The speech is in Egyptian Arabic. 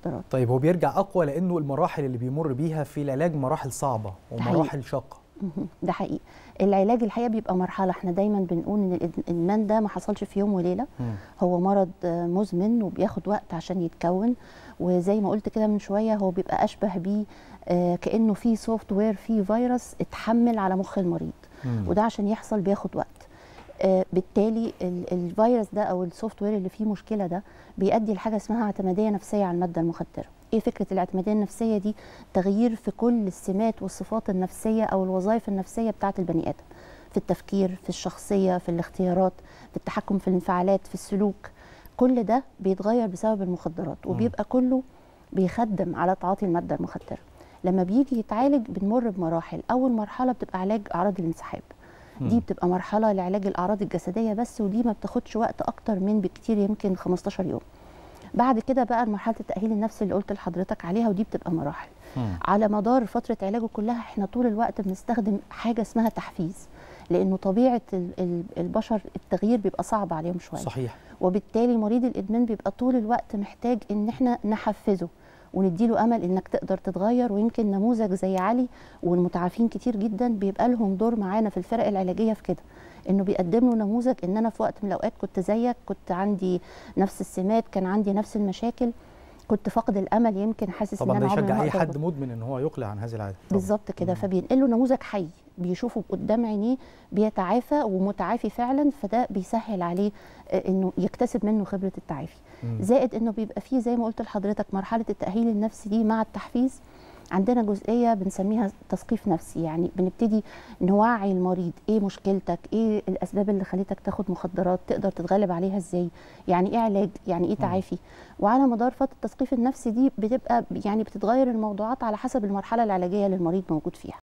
المخدرات طيب هو بيرجع اقوى لانه المراحل اللي بيمر بيها في العلاج مراحل صعبه ومراحل شاقه مهم. ده حقيقي العلاج الحقيقه بيبقى مرحله احنا دايما بنقول ان الادمان ده ما حصلش في يوم وليله مم. هو مرض آه، مزمن وبياخد وقت عشان يتكون وزي ما قلت كده من شويه هو بيبقى اشبه بيه آه، كانه في سوفت وير في فيروس اتحمل على مخ المريض مم. وده عشان يحصل بياخد وقت آه، بالتالي ال- الفيروس ده او السوفت وير اللي فيه مشكله ده بيؤدي لحاجه اسمها اعتماديه نفسيه على الماده المخدره ايه فكره الاعتماديه النفسيه دي تغيير في كل السمات والصفات النفسيه او الوظائف النفسيه بتاعه البني ادم في التفكير في الشخصيه في الاختيارات في التحكم في الانفعالات في السلوك كل ده بيتغير بسبب المخدرات وبيبقى كله بيخدم على تعاطي الماده المخدره لما بيجي يتعالج بنمر بمراحل اول مرحله بتبقى علاج اعراض الانسحاب دي مم. بتبقى مرحله لعلاج الاعراض الجسديه بس ودي ما بتاخدش وقت اكتر من بكتير يمكن 15 يوم بعد كده بقى مرحله التاهيل النفسي اللي قلت لحضرتك عليها ودي بتبقى مراحل مم. على مدار فتره علاجه كلها احنا طول الوقت بنستخدم حاجه اسمها تحفيز لانه طبيعه ال- ال- البشر التغيير بيبقى صعب عليهم شويه صحيح وبالتالي مريض الادمان بيبقى طول الوقت محتاج ان احنا نحفزه ونديله امل انك تقدر تتغير ويمكن نموذج زي علي والمتعافين كتير جدا بيبقى لهم دور معانا في الفرق العلاجيه في كده انه بيقدم له نموذج ان انا في وقت من الاوقات كنت زيك كنت عندي نفس السمات كان عندي نفس المشاكل كنت فاقد الامل يمكن حاسس طبعا ان ده انا عمري يشجع ما اي هقدر حد مدمن ان هو يقلع عن هذه العاده طبعاً. بالظبط كده مم. فبينقل له نموذج حي بيشوفه قدام عينيه بيتعافى ومتعافي فعلا فده بيسهل عليه آه، انه يكتسب منه خبره التعافي مم. زائد انه بيبقى فيه زي ما قلت لحضرتك مرحله التاهيل النفسي دي مع التحفيز عندنا جزئيه بنسميها تثقيف نفسي يعني بنبتدي نوعي المريض ايه مشكلتك ايه الاسباب اللي خلتك تاخد مخدرات تقدر تتغلب عليها ازاي يعني ايه علاج يعني ايه تعافي وعلى مدار فتره التثقيف النفسي دي بتبقى يعني بتتغير الموضوعات على حسب المرحله العلاجيه اللي المريض موجود فيها